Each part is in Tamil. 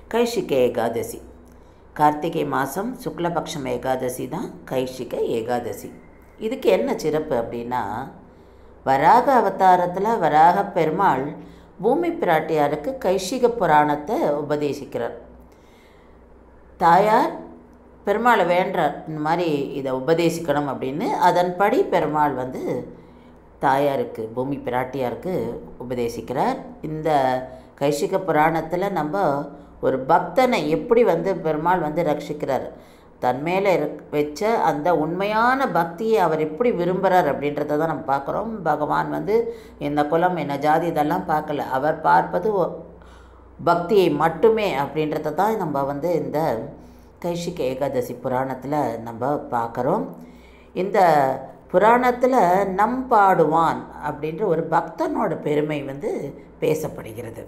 கைஷிக ஏகாதசி கார்த்திகை மாதம் சுக்லபக்ஷம் ஏகாதசி தான் கைஷிக ஏகாதசி இதுக்கு என்ன சிறப்பு அப்படின்னா வராக அவதாரத்தில் வராக பெருமாள் பூமி பிராட்டியாருக்கு கைஷிக புராணத்தை உபதேசிக்கிறார் தாயார் பெருமாளை வேண்டார் இந்த மாதிரி இதை உபதேசிக்கணும் அப்படின்னு அதன்படி பெருமாள் வந்து தாயாருக்கு பூமி பிராட்டியாருக்கு உபதேசிக்கிறார் இந்த கைஷிக புராணத்தில் நம்ம ஒரு பக்தனை எப்படி வந்து பெருமாள் வந்து ரட்சிக்கிறார் தன் மேலே வச்ச அந்த உண்மையான பக்தியை அவர் எப்படி விரும்புகிறார் அப்படின்றத தான் நம்ம பார்க்குறோம் பகவான் வந்து என்ன குலம் என்ன ஜாதி இதெல்லாம் பார்க்கல அவர் பார்ப்பது பக்தியை மட்டுமே அப்படின்றத தான் நம்ம வந்து இந்த கைஷிக ஏகாதசி புராணத்தில் நம்ம பார்க்குறோம் இந்த புராணத்தில் நம் பாடுவான் அப்படின்ற ஒரு பக்தனோட பெருமை வந்து பேசப்படுகிறது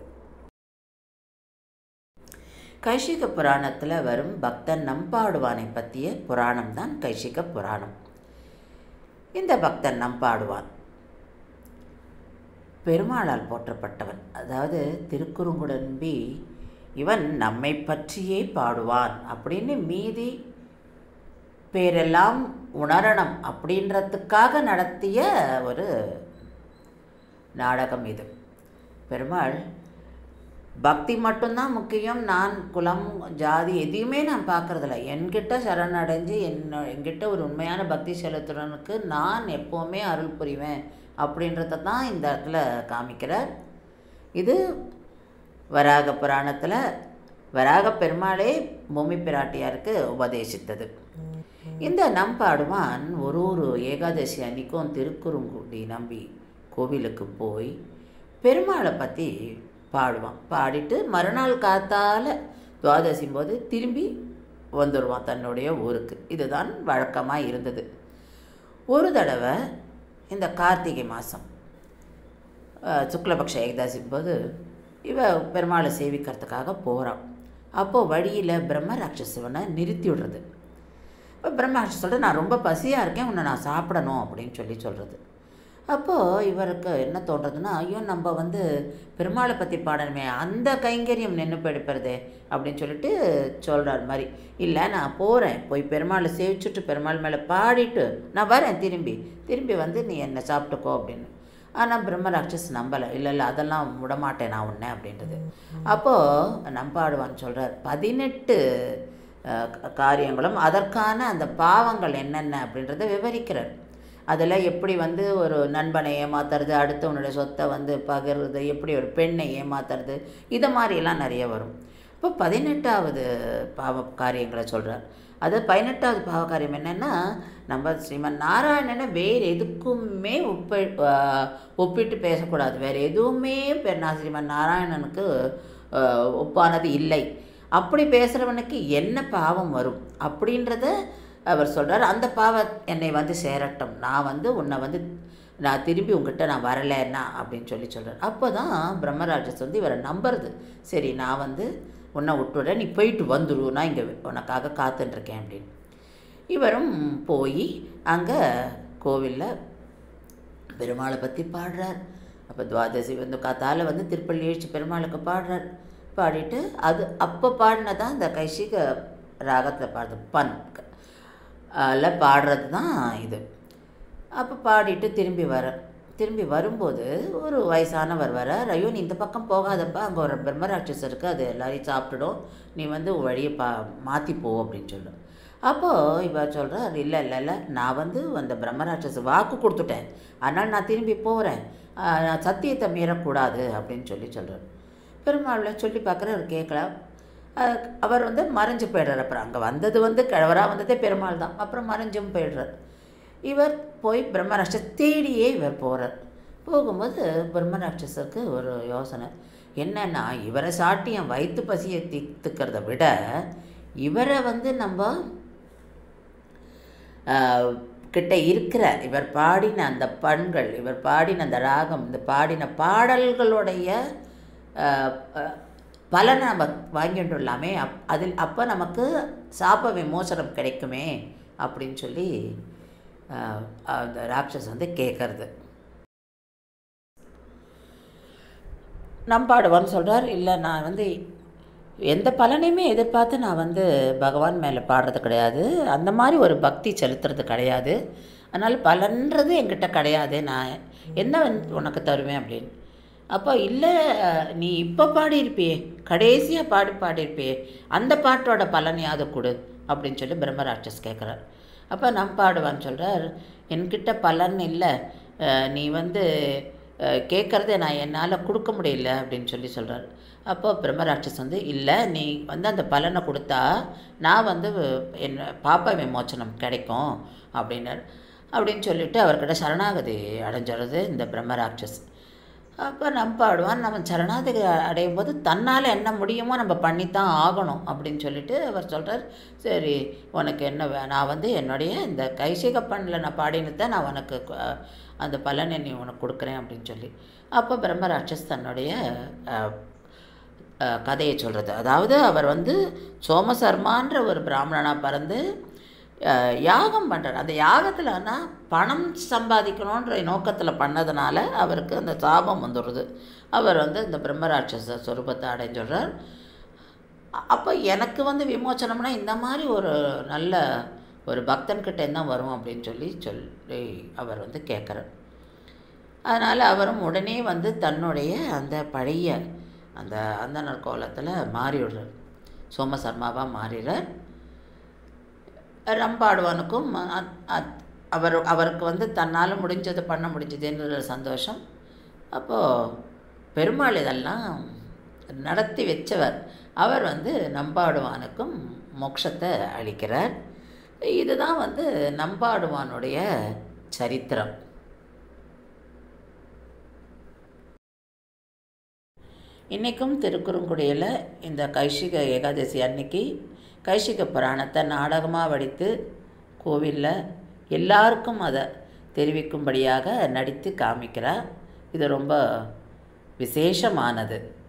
கைஷிக புராணத்தில் வரும் பக்தன் நம்பாடுவானை பற்றிய புராணம் தான் கைஷிக புராணம் இந்த பக்தன் நம்பாடுவான் பெருமாளால் போற்றப்பட்டவன் அதாவது திருக்குறுங்குடன்பி இவன் நம்மை பற்றியே பாடுவான் அப்படின்னு மீதி பேரெல்லாம் உணரணும் அப்படின்றதுக்காக நடத்திய ஒரு நாடகம் இது பெருமாள் பக்தி மட்டும்தான் முக்கியம் நான் குலம் ஜாதி எதையுமே நான் பார்க்குறதில்ல என்கிட்ட சரணடைஞ்சு என்ன என்கிட்ட ஒரு உண்மையான பக்தி செலுத்துறனுக்கு நான் எப்போவுமே அருள் புரிவேன் அப்படின்றத தான் இந்த இடத்துல காமிக்கிறார் இது வராக புராணத்தில் வராக பெருமாளே பூமி பிராட்டியாருக்கு உபதேசித்தது இந்த நம்பாடுவான் ஒரு ஒரு ஏகாதசி அன்னைக்கும் திருக்குறுங்குடி நம்பி கோவிலுக்கு போய் பெருமாளை பற்றி பாடுவான் பாடிட்டு மறுநாள் காத்தால் துவாதசி போது திரும்பி வந்துடுவான் தன்னுடைய ஊருக்கு இதுதான் வழக்கமாக இருந்தது ஒரு தடவை இந்த கார்த்திகை மாதம் சுக்லபக்ஷ ஏகாதசி போது இவ பெருமாளை சேவிக்கிறதுக்காக போகிறான் அப்போது வழியில் பிரம்ம ராட்சசவனை நிறுத்தி விடுறது இப்போ பிரம்ம ராட்சஸ் சொல்கிறது நான் ரொம்ப பசியாக இருக்கேன் உன்னை நான் சாப்பிடணும் அப்படின்னு சொல்லி சொல்கிறது அப்போது இவருக்கு என்ன தோன்றதுன்னா ஐயோ நம்ம வந்து பெருமாளை பற்றி பாடணுமே அந்த கைங்கரியம் நின்று போயிடுப்பறதே அப்படின்னு சொல்லிட்டு சொல்கிறார் மாதிரி இல்லை நான் போகிறேன் போய் பெருமாளை சேவிச்சுட்டு பெருமாள் மேலே பாடிட்டு நான் வரேன் திரும்பி திரும்பி வந்து நீ என்னை சாப்பிட்டுக்கோ அப்படின்னு ஆனால் பிரம்ம ராட்சஸ் நம்பலை இல்லை இல்லை அதெல்லாம் விடமாட்டேன் நான் உன்னை அப்படின்றது அப்போது நம்பாடுவான்னு சொல்கிறார் பதினெட்டு காரியங்களும் அதற்கான அந்த பாவங்கள் என்னென்ன அப்படின்றத விவரிக்கிறார் அதில் எப்படி வந்து ஒரு நண்பனை ஏமாத்துறது அடுத்தவனுடைய சொத்தை வந்து பகிர்றது எப்படி ஒரு பெண்ணை ஏமாத்துறது இதை மாதிரியெல்லாம் நிறைய வரும் இப்போ பதினெட்டாவது பாவ காரியங்களை சொல்கிறார் அது பதினெட்டாவது பாவ காரியம் என்னென்னா நம்ம ஸ்ரீமன் நாராயணனை வேறு எதுக்குமே ஒப்பி ஒப்பிட்டு பேசக்கூடாது வேறு எதுவுமே நான் ஸ்ரீமன் நாராயணனுக்கு ஒப்பானது இல்லை அப்படி பேசுகிறவனுக்கு என்ன பாவம் வரும் அப்படின்றத அவர் சொல்கிறார் அந்த பாவ என்னை வந்து சேரட்டும் நான் வந்து உன்னை வந்து நான் திரும்பி உங்ககிட்ட நான் வரலைன்னா அப்படின்னு சொல்லி சொல்கிறார் அப்போ தான் பிரம்மராஜஸ் வந்து இவரை நம்புறது சரி நான் வந்து உன்னை விட்டுவிட நீ போயிட்டு வந்துடு நான் இங்கே உனக்காக காத்துட்ருக்கேன் அப்படின்னு இவரும் போய் அங்கே கோவிலில் பெருமாளை பற்றி பாடுறார் அப்போ துவாதசி வந்து காத்தால் வந்து திருப்பள்ளி எழுச்சி பெருமாளுக்கு பாடுறார் பாடிட்டு அது அப்போ பாடினதான் இந்த கைஷிக ராகத்தில் பாடுறது பன் அதில் பாடுறது தான் இது அப்போ பாடிட்டு திரும்பி வர திரும்பி வரும்போது ஒரு வயசானவர் வர ஐயோ நீ இந்த பக்கம் போகாதப்பா அங்கே ஒரு பிரம்மராட்சஸ் இருக்குது அது எல்லாரையும் சாப்பிட்டுடும் நீ வந்து வழியை பா மாற்றி போ அப்படின்னு சொல்லும் அப்போது இவர் சொல்கிறார் இல்லை இல்லை இல்லை நான் வந்து அந்த பிரம்மராட்சஸ் வாக்கு கொடுத்துட்டேன் அதனால் நான் திரும்பி போகிறேன் நான் சத்தியத்தை மீறக்கூடாது அப்படின்னு சொல்லி சொல்கிறார் பெருமாள் சொல்லி பார்க்குறாரு கேட்கல அவர் வந்து மறைஞ்சு போயிடுறார் அப்புறம் அங்கே வந்தது வந்து கிழவராக வந்ததே பெருமாள் தான் அப்புறம் மறைஞ்சும் போயிடுறார் இவர் போய் பிரம்மராட்சஸ் தேடியே இவர் போகிறார் போகும்போது பிரம்மராட்சஸருக்கு ஒரு யோசனை என்னன்னா இவரை சாட்டி என் வயிற்று பசியை தீர்த்துக்கிறத விட இவரை வந்து நம்ம கிட்ட இருக்கிற இவர் பாடின அந்த பண்கள் இவர் பாடின அந்த ராகம் இந்த பாடின பாடல்களுடைய பலனை நம்ம வாங்கிட்டுலாமே அப் அதில் அப்போ நமக்கு சாப விமோசனம் கிடைக்குமே அப்படின்னு சொல்லி அந்த ராட்சஸ் வந்து கேட்கறது நம்பாடுவான்னு சொல்கிறார் இல்லை நான் வந்து எந்த பலனையுமே எதிர்பார்த்து நான் வந்து பகவான் மேலே பாடுறது கிடையாது அந்த மாதிரி ஒரு பக்தி செலுத்துறது கிடையாது அதனால் பலன்றது என்கிட்ட கிடையாது நான் என்ன வந்து உனக்கு தருவேன் அப்படின்னு அப்போ இல்லை நீ இப்போ பாடியிருப்பியே கடைசியாக பாடி பாடியிருப்பியே அந்த பாட்டோட பலனையாவது கொடு அப்படின்னு சொல்லி பிரம்மராட்சஸ் கேட்குறார் அப்போ நம் பாடுவான்னு சொல்கிறார் என்கிட்ட பலன் இல்லை அஹ், நீ வந்து கேட்குறதே நான் என்னால் கொடுக்க முடியல அப்படின்னு சொல்லி சொல்கிறார் அப்போ பிரம்மராட்சஸ் வந்து இல்லை நீ வந்து அந்த பலனை கொடுத்தா நான் வந்து என் பாப்ப விமோச்சனம் கிடைக்கும் அப்படின்னார் அப்படின்னு சொல்லிட்டு அவர்கிட்ட சரணாகதி அடைஞ்சிடுறது இந்த பிரம்மராட்சஸ் அப்போ நம்ம பாடுவான் நம்ம சரணாகதி அடையும் போது தன்னால் என்ன முடியுமோ நம்ம பண்ணித்தான் ஆகணும் அப்படின்னு சொல்லிட்டு அவர் சொல்கிறார் சரி உனக்கு என்ன வே நான் வந்து என்னுடைய இந்த கைசிக பண்ணில் நான் பாடினதை நான் உனக்கு அஹ், அந்த பலனை நீ உனக்கு கொடுக்குறேன் அப்படின்னு சொல்லி அப்போ பிரம்மராட்சஸ் தன்னுடைய அஹ், அஹ், கதையை சொல்கிறது அதாவது அவர் வந்து சோமசர்மான்ற ஒரு பிராமணனாக பிறந்து அஹ், யாகம் பண்ணுறார் அந்த யாகத்தில் ஆனால் பணம் சம்பாதிக்கணுன்ற நோக்கத்தில் பண்ணதுனால அவருக்கு அந்த சாபம் வந்துடுது அவர் வந்து இந்த பிரம்மராட்சச சொரூபத்தை அடைஞ்சிடுறார் அ- அப்போ எனக்கு வந்து விமோச்சனம்னா இந்த மாதிரி ஒரு நல்ல ஒரு பக்தன்கிட்ட என்ன வரும் அப்படின்னு சொல்லி சொல்லி அவர் வந்து கேட்குறார் அதனால் அவரும் உடனே வந்து தன்னுடைய அந்த பழைய அந்த அந்தனர் கோலத்தில் மாறிவிடுறார் சோமசர்மாவாக மாறிடுறார் ரம்பாடுவனுக்கும் அ- அ- அவர் அவருக்கு வந்து தன்னால் முடிஞ்சதை பண்ண முடிஞ்சதுன்ற ஒரு சந்தோஷம் அப்போது பெருமாள் இதெல்லாம் நடத்தி வச்சவர் அவர் வந்து நம்பாடுவானுக்கும் மோட்சத்தை அளிக்கிறார் இதுதான் வந்து நம்பாடுவானுடைய சரித்திரம் இன்றைக்கும் திருக்குறுங்குடியில் இந்த கைஷிக ஏகாதசி அன்னைக்கு கைஷிக புராணத்தை நாடகமாக வடித்து கோவிலில் எல்லாருக்கும் அதை தெரிவிக்கும்படியாக நடித்து காமிக்கிறார் இது ரொம்ப விசேஷமானது